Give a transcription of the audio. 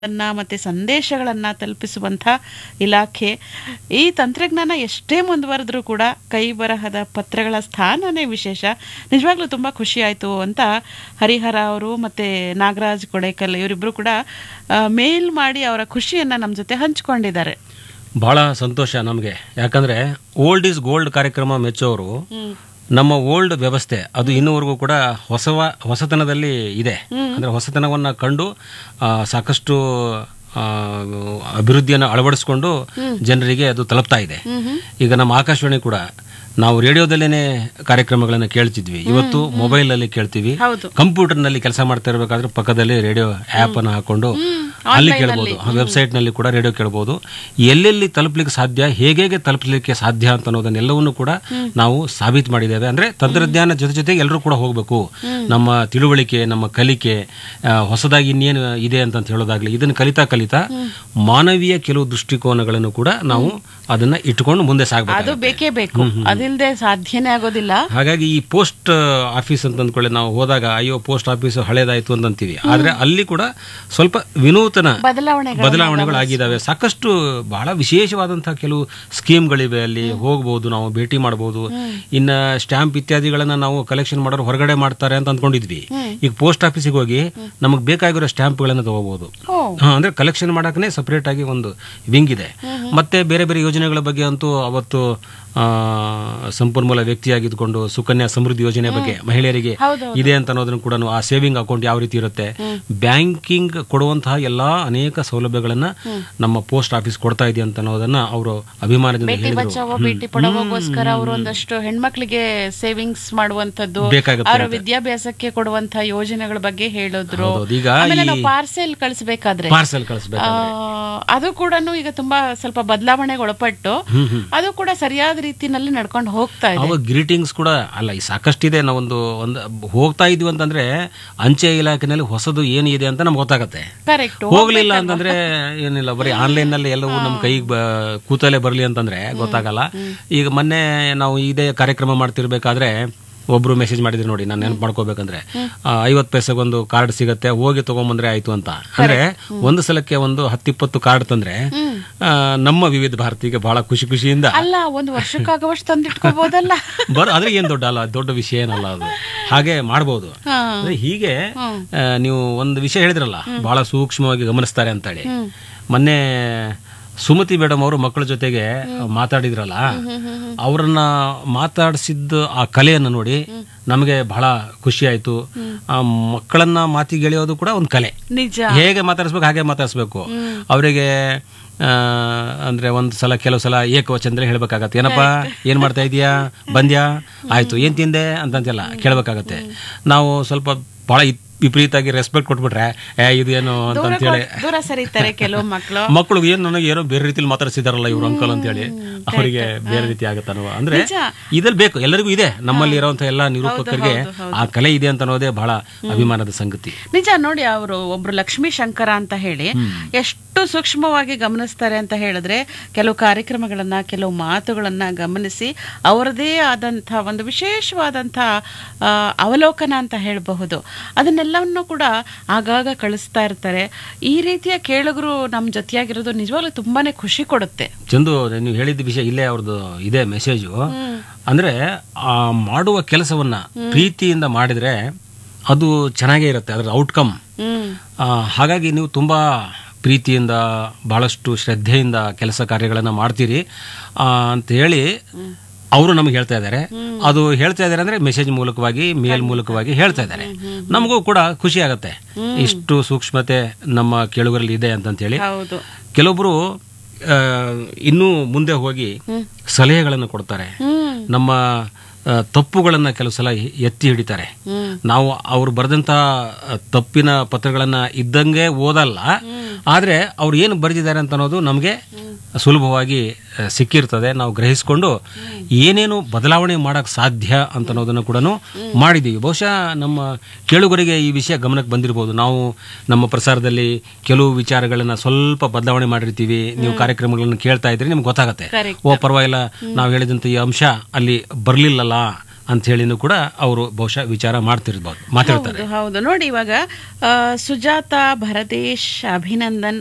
ಅನ್ನ ಮತ್ತೆ ಸಂದೇಶಗಳನ್ನ ತಲುಪಿಸುವಂಥ ಇಲಾಖೆ ಈ ತಂತ್ರಜ್ಞಾನ ಎಷ್ಟೇ ಮುಂದುವರೆದ್ರೂ ಕೂಡ ಕೈ ಬರಹದ ಪತ್ರಗಳ ಸ್ಥಾನನೇ ವಿಶೇಷ ನಿಜವಾಗ್ಲೂ ತುಂಬಾ ಖುಷಿ ಆಯ್ತು ಅಂತ ಹರಿಹರ ಅವರು ಮತ್ತೆ ನಾಗರಾಜ್ ಕೊಡೇಕಲ್ ಇವರಿಬ್ರು ಕೂಡ ಮೇಲ್ ಮಾಡಿ ಅವರ ಖುಷಿಯನ್ನ ನಮ್ಮ ಜೊತೆ ಹಂಚ್ಕೊಂಡಿದ್ದಾರೆ ಬಹಳ ಸಂತೋಷ ನಮಗೆ ಯಾಕಂದ್ರೆ ಓಲ್ಡ್ ಈಸ್ ಗೋಲ್ಡ್ ಕಾರ್ಯಕ್ರಮ ಮೆಚ್ಚೋರು ನಮ್ಮ ಓಲ್ಡ್ ವ್ಯವಸ್ಥೆ ಅದು ಇನ್ನೂವರೆಗೂ ಕೂಡ ಹೊಸವ ಹೊಸತನದಲ್ಲಿ ಇದೆ ಅಂದ್ರೆ ಹೊಸತನವನ್ನ ಕಂಡು ಆ, ಸಾಕಷ್ಟು ಆ, ಅಭಿವೃದ್ಧಿಯನ್ನು ಅಳವಡಿಸ್ಕೊಂಡು ಜನರಿಗೆ ಅದು ತಲುಪ್ತಾ ಇದೆ ಈಗ ನಮ್ಮ ಆಕಾಶವಾಣಿ ಕೂಡ ನಾವು ರೇಡಿಯೋದಲ್ಲೇನೆ ಕಾರ್ಯಕ್ರಮಗಳನ್ನು ಕೇಳ್ತಿದ್ವಿ ಇವತ್ತು ಮೊಬೈಲ್ ಅಲ್ಲಿ ಕೇಳ್ತೀವಿ ಹೌದು ಕಂಪ್ಯೂಟರ್ ನಲ್ಲಿ ಕೆಲಸ ಮಾಡ್ತಾ ಇರಬೇಕಾದ್ರೆ ಪಕ್ಕದಲ್ಲಿ ರೇಡಿಯೋ ಆಪ್ ಅನ್ನು ಹಾಕೊಂಡು ಅಲ್ಲಿ ಕೇಳ್ಬೋದು ವೆಬ್ಸೈಟ್ ನಲ್ಲಿ ಕೂಡ ರೇಡಿಯೋ ಕೇಳ್ಬೋದು ಎಲ್ಲೆಲ್ಲಿ ತಲುಪಲಿಕ್ಕೆ ಸಾಧ್ಯ ಹೇಗೆ ತಲುಪಲಿಕ್ಕೆ ಸಾಧ್ಯ ಅಂತ ಅನ್ನೋದನ್ನೆಲ್ಲವನ್ನು ಕೂಡ ನಾವು ಸಾಬೀತು ಮಾಡಿದ್ದೇವೆ ಅಂದ್ರೆ ತಂತ್ರಜ್ಞಾನ ಜೊತೆ ಜೊತೆಗೆ ಎಲ್ಲರೂ ಕೂಡ ಹೋಗಬೇಕು ನಮ್ಮ ತಿಳುವಳಿಕೆ ನಮ್ಮ ಕಲಿಕೆ ಆ, ಹೊಸದಾಗಿ ಇನ್ನೇನು ಇದೆ ಅಂತ ಹೇಳೋದಾಗ್ಲಿ ಇದನ್ನು ಕಲಿತಾ ಕಲಿತಾ ಮಾನವೀಯ ಕೆಲವು ದೃಷ್ಟಿಕೋನಗಳನ್ನು ಕೂಡ ನಾವು ಅದನ್ನ ಇಟ್ಕೊಂಡು ಮುಂದೆ ಸಾಗಬೇಕು ಅದು ಬೇಕೇ ಬೇಕು ಅದಿಲ್ಲದೆ ಸಾಧ್ಯನೇ ಆಗೋದಿಲ್ಲ ಹಾಗಾಗಿ ಈ ಪೋಸ್ಟ್ ಆಫೀಸ್ ಅಂತ ಅಂದ್ಕೊಳ್ಳಿ ನಾವು ಹೋದಾಗ ಅಯ್ಯೋ ಪೋಸ್ಟ್ ಆಫೀಸ್ ಹಳೇದಾಯ್ತು ಅಂತ ಅಂತೀವಿ ಆದ್ರೆ ಅಲ್ಲಿ ಕೂಡ ಸ್ವಲ್ಪ ವಿನೂತನ ಬದಲಾವಣೆಗಳು ಬದಲಾವಣೆಗಳಾಗಿದ್ದಾವೆ ಸಾಕಷ್ಟು ಬಹಳ ವಿಶೇಷವಾದಂತಹ ಕೆಲವು ಸ್ಕೀಮ್ಗಳಿವೆ ಅಲ್ಲಿ ಹೋಗ್ಬೋದು ನಾವು ಭೇಟಿ ಮಾಡಬಹುದು ಇನ್ನ ಸ್ಟ್ಯಾಂಪ್ ಇತ್ಯಾದಿಗಳನ್ನ ನಾವು ಕಲೆಕ್ಷನ್ ಮಾಡೋರು ಹೊರಗಡೆ ಮಾಡ್ತಾರೆ ಅಂತ ಅಂದ್ಕೊಂಡಿದ್ವಿ ಈಗ ಪೋಸ್ಟ್ ಆಫೀಸಿಗೆ ಹೋಗಿ ನಮಗೆ ಬೇಕಾಗಿರೋ ಸ್ಟ್ಯಾಂಪ್ಗಳನ್ನ ತಗೋಬಹುದು ಓ ಹಾ, ಅಂದ್ರೆ ಕಲೆಕ್ಷನ್ ಮಾಡಕ್ಕನೆ ಸಪರೇಟ್ ಆಗಿ ಒಂದು ವಿಂಗ್ ಇದೆ ಮತ್ತೆ ಬೇರೆ ಬೇರೆ ಯೋಜನೆಗಳ ಬಗ್ಗೆ ಅಂತೂ ಅವತ್ತು ಆ, ಸಂಪನ್ಮೂಲ ವ್ಯಕ್ತಿಯಾಗಿದ್ಕೊಂಡು ಸುಕನ್ಯಾ ಸಮೃದ್ಧಿ ಯೋಜನೆ ಬಗ್ಗೆ ಮಹಿಳೆಯರಿಗೆ ಹೌದು ಇದೆ ಅಂತ ಅನ್ನೋದನ್ನು ಕೂಡ ಆ ಸೇವಿಂಗ್ ಅಕೌಂಟ್ ಯಾವ ರೀತಿ ಇರುತ್ತೆ ಬ್ಯಾಂಕಿಂಗ್ ಕೊಡುವಂತಹ ಎಲ್ಲಾ ಅನೇಕ ಸೌಲಭ್ಯಗಳನ್ನ ನಮ್ಮ ಪೋಸ್ಟ್ ಆಫೀಸ್ ಕೊಡ್ತಾ ಇದೆ ಅಂತ ಅನ್ನೋದನ್ನ ಅವರು ಅಭಿಮಾನದಿಂದ ಬೇಟಿ ಹೇಳಿದ್ರು ಬಚಾವೋ ಬೇಟಿ ಪಡೋಗೋಸ್ಕರ ಅವರು ಒಂದಷ್ಟು ಹೆಣ್ಮಕ್ಳಿಗೆ ಸೇವಿಂಗ್ಸ್ ಮಾಡುವಂತದ್ದು ಬೇಕಾಗುತ್ತೆ ಅವರ ವಿದ್ಯಾಭ್ಯಾಸಕ್ಕೆ ಕೊಡುವಂತ ಯೋಜನೆಗಳ ಬಗ್ಗೆ ಹೇಳಿದ್ರು ಹೌದೌದು. ಈಗ ಆಮೇಲೆ ಈ ನಾವು ಪಾರ್ಸೆಲ್ ಕಳಿಸ್ಬೇಕಾದ್ರೆ ಪಾರ್ಸೆಲ್ ಕಳಿಸ್ಬೇಕು ಆ, ಅದು ಕೂಡ ಈಗ ತುಂಬಾ ಸ್ವಲ್ಪ ಬದಲಾವಣೆಗೆ ಒಳಪಟ್ಟು ಅದು ಕೂಡ ಸರಿಯಾದ ರೀತಿನಲ್ಲಿ ನಡ್ಕೊಂಡು ಹೋಗ್ತಾ ಇದೆ ಅವಾಗ ಗ್ರೀಟಿಂಗ್ಸ್ ಕೂಡ ಅಲ್ಲ ಈ ಸಾಕಷ್ಟಿದೆ ನಾವೊಂದು ಒಂದು ಹೋಗ್ತಾ ಇದೀವಿ ಅಂತಂದ್ರೆ ಅಂಚೆ ಇಲಾಖೆನಲ್ಲಿ ಹೊಸದು ಏನು ಇದೆ ಅಂತ ನಮ್ಗೆ ಗೊತ್ತಾಗತ್ತೆ ಕರೆಕ್ಟ್ ಹೋಗ್ಲಿಲ್ಲ ಅಂತಂದ್ರೆ ಏನಿಲ್ಲ ಬರೀ ಆನ್ಲೈನ್ ನಲ್ಲಿ ಎಲ್ಲವೂ ನಮ್ಮ ಕೈಗೆ ಬ- ಕೂತಲ್ಲೇ ಬರಲಿ ಅಂತಂದ್ರೆ ಗೊತ್ತಾಗಲ್ಲ ಈಗ ಮೊನ್ನೆ ನಾವು ಇದೇ ಕಾರ್ಯಕ್ರಮ ಮಾಡ್ತಿರ್ಬೇಕಾದ್ರೆ ಒಬ್ರು ಮೆಸೇಜ್ ಮಾಡಿದ್ರು ನೋಡಿ ನಾನು ನೆನಪು ಮಾಡ್ಕೋಬೇಕಂದ್ರೆ ಐವತ್ತು ಪೈಸೆಗೊಂದು ಕಾರ್ಡ್ ಸಿಗತ್ತೆ ಹೋಗಿ ತಗೊಂಬಂದ್ರೆ ಆಯ್ತು ಅಂತ ಅಂದ್ರೆ ಒಂದು ಸಲಕ್ಕೆ ಒಂದು ಹತ್ತಿಪ್ಪತ್ತು ಕಾರ್ಡ್ ತಂದ್ರೆ ಆ, ನಮ್ಮ ವಿವಿಧ ಭಾರತಿಗೆ ಬಹಳ ಖುಷಿ ಖುಷಿಯಿಂದ ಅಲ್ಲ ಒಂದು ವರ್ಷಕ್ಕಾಗುವಷ್ಟು ತಂದಿಟ್ಕೋಬಹುದಲ್ಲ ಬರ ಆದ್ರೆ ಏನ್ ದೊಡ್ಡ ಅಲ್ಲ ದೊಡ್ಡ ವಿಷಯ ಏನಲ್ಲ ಅದು ಹಾಗೆ ಮಾಡ್ಬೋದು ಹಾ. ಅಂದ್ರೆ ಹೀಗೆ ಆ, ನೀವು ಒಂದು ವಿಷಯ ಹೇಳಿದ್ರಲ್ಲ ಬಹಳ ಸೂಕ್ಷ್ಮವಾಗಿ ಗಮನಿಸ್ತಾರೆ ಅಂತೇಳಿ ಮೊನ್ನೆ ಸುಮತಿ ಮೇಡಮ್ ಅವರು ಮಕ್ಕಳ ಜೊತೆಗೆ ಮಾತಾಡಿದ್ರಲ್ಲ ಅವರನ್ನ ಮಾತಾಡಿಸಿದ್ದು ಆ ಕಲೆಯನ್ನು ನೋಡಿ ನಮಗೆ ಬಹಳ ಖುಷಿ ಆಯ್ತು ಆ ಮಕ್ಕಳನ್ನ ಮಾತಿಗೆ ಎಳೆಯೋದು ಕೂಡ ಒಂದು ಕಲೆ ನಿಜ ಹೇಗೆ ಮಾತಾಡಿಸ್ಬೇಕು ಹಾಗೆ ಮಾತಾಡಿಸ್ಬೇಕು ಅವರಿಗೆ ಅಂದ್ರೆ ಒಂದು ಸಲ ಕೆಲವು ಸಲ ಏಕವಚನದಲ್ಲಿ ಹೇಳ್ಬೇಕಾಗತ್ತೆ ಏನಪ್ಪ ಏನ್ ಮಾಡ್ತಾ ಇದೀಯಾ ಬಂದ್ಯಾ ಆಯ್ತು ಏನ್ ತಿಂದೆ ಅಂತಂತೆಲ್ಲ ಕೇಳ್ಬೇಕಾಗತ್ತೆ ನಾವು ಸ್ವಲ್ಪ ಬಹಳ ಇ- ವಿಪರೀತಾಗಿ ರೆಸ್ಪೆಕ್ಟ್ ಕೊಟ್ಬಿಟ್ರೆ ಏ ಇದೇನು ದೂರ ಅಂತಂತೇಳಿ ಕೊಟ್- ದೂರ ಸರಿತಾರೆ ಕೆಲವು ಮಕ್ಕಳು ಮಕ್ಕಳು ಏನ್ ನನಗೆ ಏನೋ ಬೇರೆ ರೀತಿಲಿ ಮಾತಾಡ್ಸಿದಾರಲ್ಲ ಇವ್ರು ಅಂಕಲ್ ಅಂತೇಳಿ ಅವರಿಗೆ ಬೇರೆ ರೀತಿ ಆಗತ್ತನ್ನುವ ಅಂದ್ರೆ ನಿಜ. ಇದ್ರಲ್ಲಿ ಬೇಕು ಎಲ್ಲರಿಗೂ ಇದೆ ನಮ್ಮಲ್ಲಿ ಇರುವಂತಹ ಎಲ್ಲಾ ನಿರೂಪಕರಿಗೆ ಆ ಕಲೆ ಇದೆ ಅಂತ ಅನ್ನೋದೇ ಬಹಳ ಅಭಿಮಾನದ ಸಂಗತಿ ನಿಜ ನೋಡಿ ಅವರು ಒಬ್ರು ಲಕ್ಷ್ಮೀ ಶಂಕರ ಅಂತ ಹೇಳಿ ಎಷ್ಟು ಸೂಕ್ಷ್ಮವಾಗಿ ಗಮನಿಸ್ತಾರೆ ಅಂತ ಹೇಳಿದ್ರೆ ಕೆಲವು ಕಾರ್ಯಕ್ರಮಗಳನ್ನ ಕೆಲವು ಮಾತುಗಳನ್ನ ಗಮನಿಸಿ ಅವರದೇ ಆದಂಥ ಒಂದು ವಿಶೇಷವಾದಂಥ ಆ, ಅವಲೋಕನ ಅಂತ ಹೇಳಬಹುದು ಅದನ್ನೆಲ್ಲವನ್ನು ಕೂಡ ಆಗಾಗ ಕಳಿಸ್ತಾ ಇರ್ತಾರೆ ಈ ರೀತಿಯ ಕೇಳುಗರು ನಮ್ಮ ಜೊತೆಯಾಗಿರೋದು ನಿಜವಾಗ್ಲೂ ತುಂಬಾನೇ ಖುಷಿ ಕೊಡುತ್ತೆ ಚಂದು ನೀವು ಹೇಳಿದ ವಿಷಯ ಇಲ್ಲೇ ಅವ್ರದ್ದು ಇದೆ ಮೆಸೇಜು ಅಂದ್ರೆ ಆ ಮಾಡುವ ಕೆಲಸವನ್ನ ಪ್ರೀತಿಯಿಂದ ಮಾಡಿದ್ರೆ ಅದು ಚೆನ್ನಾಗೇ ಇರುತ್ತೆ ಅದರ ಔಟ್ಕಮ್ ಹ್ಮ್ ಹಾಗಾಗಿ ನೀವು ತುಂಬಾ ಪ್ರೀತಿಯಿಂದ ಬಹಳಷ್ಟು ಶ್ರದ್ಧೆಯಿಂದ ಕೆಲಸ ಕಾರ್ಯಗಳನ್ನ ಮಾಡ್ತೀರಿ ಆ, ಅಂತ ಹೇಳಿ ಅವರು ನಮಗೆ ಹೇಳ್ತಾ ಇದ್ದಾರೆ ಅದು ಹೇಳ್ತಾ ಇದ್ದಾರೆ ಅಂದ್ರೆ ಮೆಸೇಜ್ ಮೂಲಕವಾಗಿ ಮೇಲ್ ಮೂಲಕವಾಗಿ ಹೇಳ್ತಾ ಇದ್ದಾರೆ ನಮಗೂ ಕೂಡ ಖುಷಿ ಆಗುತ್ತೆ ಇಷ್ಟು ಸೂಕ್ಷ್ಮತೆ ನಮ್ಮ ಕೇಳುಗರಲ್ಲಿ ಇದೆ ಅಂತಂತ ಹೇಳಿ ಹೌದು ಕೆಲವೊಬ್ರು ಆ, ಇನ್ನೂ ಮುಂದೆ ಹೋಗಿ ಸಲಹೆಗಳನ್ನು ಕೊಡ್ತಾರೆ ಹ್ಮ್ ನಮ್ಮ ಆ, ತಪ್ಪುಗಳನ್ನ ಕೆಲವು ಸಲ ಎತ್ತಿ ಹಿಡಿತಾರೆ ಹ್ಮ್ ನಾವು ಅವ್ರು ಬರೆದಂತ ತಪ್ಪಿನ ಪತ್ರಗಳನ್ನ ಇದ್ದಂಗೆ ಓದಲ್ಲ ಆದ್ರೆ ಅವ್ರು ಏನು ಬರೆದಿದ್ದಾರೆ ಅಂತ ಅನ್ನೋದು ನಮಗೆ ಸುಲಭವಾಗಿ ಆ, ಸಿಕ್ಕಿರ್ತದೆ ನಾವು ಗ್ರಹಿಸ್ಕೊಂಡು ಏನೇನು ಬದಲಾವಣೆ ಮಾಡಕ್ ಸಾಧ್ಯ ಅಂತ ಅನ್ನೋದನ್ನು ಕೂಡ ಮಾಡಿದ್ದೀವಿ ಬಹುಶಃ ನಮ್ಮ ಕೇಳುಗರಿಗೆ ಈ ವಿಷಯ ಗಮನಕ್ಕೆ ಬಂದಿರಬಹುದು ನಾವು ನಮ್ಮ ಪ್ರಸಾರದಲ್ಲಿ ಕೆಲವು ವಿಚಾರಗಳನ್ನ ಸ್ವಲ್ಪ ಬದಲಾವಣೆ ಮಾಡಿರ್ತೀವಿ ನೀವು ಕಾರ್ಯಕ್ರಮಗಳನ್ನು ಕೇಳ್ತಾ ಇದ್ರೆ ನಿಮ್ಗೆ ಗೊತ್ತಾಗತ್ತೆ Correct. ಓ ಪರವಾಗಿಲ್ಲ ನಾವು ಹೇಳಿದಂತ ಈ ಅಂಶ ಅಲ್ಲಿ ಬರ್ಲಿಲ್ಲಲ್ಲ ಅಂತ ಹೇಳಿನೂ ಕೂಡ ಅವರು ಬಹುಶಃ ವಿಚಾರ ಮಾಡ್ತಿರ್ಬೋದು ಮಾತಾಡ್ತಾರೆ ಹೌದು ಹೌದು ನೋಡಿ ಇವಾಗ ಆ, ಸುಜಾತ ಭರತೇಶ್ ಅಭಿನಂದನ್